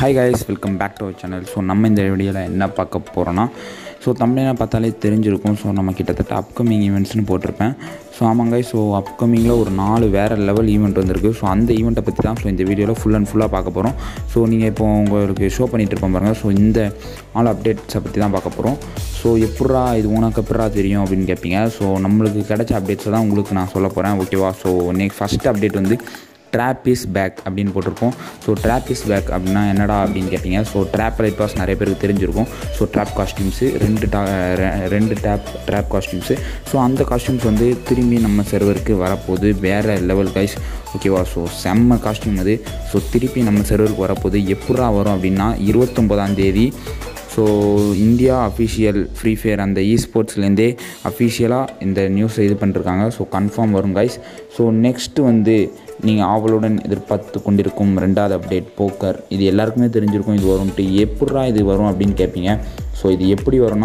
hi guys welcome back to our channel so நம்ம இந்த வீடியோவில் என்ன பார்க்க போகிறோன்னா ஸோ தமிழில் பார்த்தாலே தெரிஞ்சிருக்கும் ஸோ நம்ம கிட்டத்தட்ட அப்கமிங் ஈவெண்ட்ஸ்னு போட்டிருப்பேன் ஸோ ஆமாங்க ஸோ அப்கமிங்கில் ஒரு நாலு வேறு லெவல் ஈவெண்ட் வந்திருக்கு ஸோ அந்த ஈவெண்ட்டை பற்றி தான் ஸோ இந்த வீடியோவில் ஃபுல் அண்ட் ஃபுல்லாக பார்க்க போகிறோம் ஸோ நீங்கள் இப்போ உங்களுக்கு ஷோ பண்ணிகிட்டு இருப்போம் பாருங்கள் ஸோ இந்த ஆல் அப்டேட்ஸை பற்றி தான் பார்க்க போகிறோம் ஸோ எப்பட்றா இது உனக்கு எப்பட்றா தெரியும் அப்படின்னு கேட்பீங்க ஸோ நம்மளுக்கு கிடைச்ச அப்டேட்ஸை தான் உங்களுக்கு நான் சொல்ல போகிறேன் ஓகேவா ஸோ நெக்ஸ்ட் ஃபஸ்ட் அப்டேட் வந்து ட்ராப் இஸ் பேக் அப்படின்னு போட்டிருப்போம் ஸோ ட்ராப் இஸ் பேக் அப்படின்னா என்னடா அப்படின்னு கேட்பீங்க ஸோ ட்ராப் லைட் பாஸ் நிறைய பேருக்கு தெரிஞ்சிருக்கும் ஸோ ட்ராப் காஸ்டியூம்ஸு ரெண்டு டா ரெ- ரெண்டு டேப் ட்ராப் காஸ்டியூம்ஸு ஸோ அந்த காஸ்டியூம்ஸ் வந்து திரும்பி நம்ம சர்வருக்கு வரப்போகுது வேறு லெவல் கைஸ் ஓகேவா ஸோ செம்ம காஸ்டியூம் அது ஸோ திருப்பி நம்ம சர்வருக்கு வரப்போகுது எப்படா வரும் அப்படின்னா இருபத்தொம்போதாம் தேதி so India official free fire அந்த இ ஸ்போர்ட்ஸ்லேருந்தே அஃபிஷியலாக இந்த நியூஸை இது பண்ணிருக்காங்க ஸோ கன்ஃபார்ம் வரும் கைஸ் ஸோ நெக்ஸ்ட்டு வந்து நீங்கள் ஆவலுடன் எதிர்பார்த்து கொண்டிருக்கும் ரெண்டாவது அப்டேட் போக்கர் இது எல்லாருக்குமே தெரிஞ்சிருக்கும் இது வரும்ட்டு எப்பட்றா இது வரும் அப்படின்னு கேட்பீங்க ஸோ இது எப்படி வரும்னா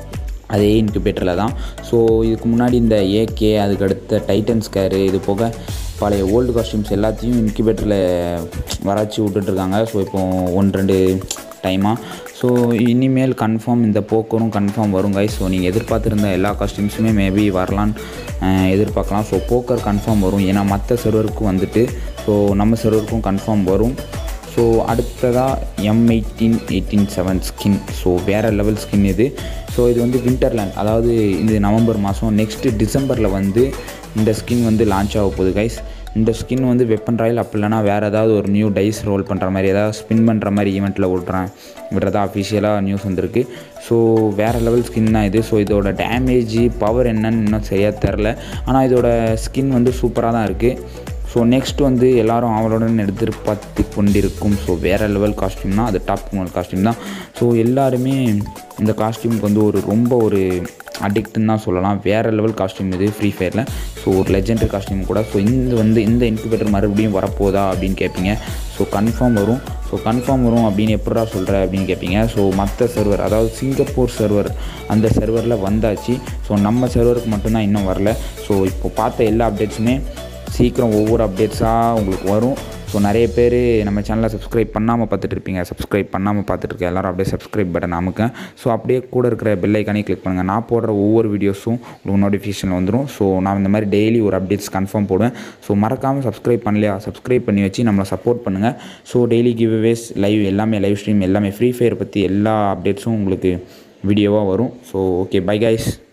அதே இன்குபேட்டரில் தான் ஸோ இதுக்கு முன்னாடி இந்த ஏகே அதுக்கு அடுத்த டைட்டன் ஸ்கேரு இது போக பழைய ஓல்டு காஸ்டியூம்ஸ் எல்லாத்தையும் இன்குபேட்டரில் வராச்சி விட்டுட்ருக்காங்க ஸோ இப்போ ஒன்று ரெண்டு டைமாக ஸோ இனிமேல் கன்ஃபார்ம் இந்த போக்கரும் கன்ஃபார்ம் வரும் guys ஸோ நீங்கள் எதிர்பார்த்துருந்த எல்லா காஸ்டியூம்ஸுமே மேபி வரலான்னு அஹ், எதிர்பார்க்கலாம் ஸோ போக்கர் கன்ஃபார்ம் வரும் ஏன்னா மற்ற சர்வருக்கும் வந்துட்டு ஸோ நம்ம சர்வருக்கும் கன்ஃபார்ம் வரும் ஸோ அடுத்ததாக M eighteen eighteen seven skin so வேறு லெவல் ஸ்கின் இது ஸோ இது வந்து விண்டர்லேண்ட் அதாவது இந்த நவம்பர் மாதம் நெக்ஸ்ட்டு டிசம்பரில் வந்து இந்த ஸ்கின் வந்து லான்ச் ஆக போகுது கைஸ் இந்த ஸ்கின் வந்து வெப்பன் ராயல் அப்படி இல்லைனா வேறு ஏதாவது ஒரு நியூ டைஸ் ரோல் பண்ணுற மாதிரி ஏதாவது ஸ்பின் பண்ணுற மாதிரி ஈவெண்ட்டில் விட்றேன் விடுறதா அஃபிஷியலாக நியூஸ் வந்திருக்கு ஸோ வேறு லெவல் ஸ்கின் தான் இது ஸோ இதோட டேமேஜ் பவர் என்னன்னு இன்னும் சரியாக தெரில ஆனால் இதோட ஸ்கின் வந்து சூப்பராக தான் இருக்குது ஸோ நெக்ஸ்ட் வந்து எல்லாரும் அவளுடன் எதிர்பார்த்து கொண்டிருக்கும் ஸோ வேறு லெவல் காஸ்டியூம்னா அது டாப் காஸ்டியூம் தான் ஸோ எல்லாருமே இந்த காஸ்டியூமுக்கு வந்து ஒரு ரொம்ப ஒரு அடிக்ட்னு தான் சொல்லலாம் வேறு லெவல் காஸ்டியூம் இது ஃப்ரீ ஃபயரில் ஸோ ஒரு லெஜெண்டரி காஸ்டியூம் கூட ஸோ இந்த வந்து இந்த இன்குபேட்டர் மறுபடியும் வரப்போதா அப்படின்னு கேட்பீங்க ஸோ கன்ஃபார்ம் வரும் ஸோ கன்ஃபார்ம் வரும் அப்படின்னு எப்படா சொல்கிற அப்படின்னு கேட்பீங்க ஸோ மற்ற சர்வர் அதாவது சிங்கப்பூர் சர்வர் அந்த சர்வரில் வந்தாச்சு ஸோ நம்ம சர்வருக்கு மட்டும்தான் இன்னும் வரல ஸோ இப்போ பார்த்த எல்லா அப்டேட்ஸுமே சீக்கிரம் ஒவ்வொரு அப்டேட்ஸாக உங்களுக்கு வரும் ஸோ நிறைய பேர் நம்ம சேனலை சப்ஸ்கிரைப் பண்ணாமல் பார்த்துட்டு இருப்பீங்க சப்ஸ்கிரைப் பண்ணாமல் பார்த்துட்டு இருக்க எல்லாரும் அப்படியே சப்ஸ்கிரைப் பட்டன் அமுக்க ஸோ அப்படியே கூட இருக்கிற பெல் ஐக்கானே கிளிக் பண்ணுங்கள் நான் போடுற ஒவ்வொரு வீடியோஸும் உங்களுக்கு நோட்டிஃபிகேஷன் வந்துடும் ஸோ நான் இந்த மாதிரி டெய்லி ஒரு அப்டேட்ஸ் கன்ஃபார்ம் போடுவேன் ஸோ மறக்காமல் சப்ஸ்கிரைப் பண்ணலையா சப்ஸ்கிரைப் பண்ணி வச்சு நம்மளை சப்போர்ட் பண்ணுங்கள் ஸோ டெய்லி கிவ்அவேஸ் லைவ் எல்லாமே லைவ் ஸ்ட்ரீம் எல்லாமே ஃப்ரீ ஃபயர் பற்றி எல்லா அப்டேட்ஸும் உங்களுக்கு வீடியோவாக வரும் ஸோ ஓகே பை கைஸ்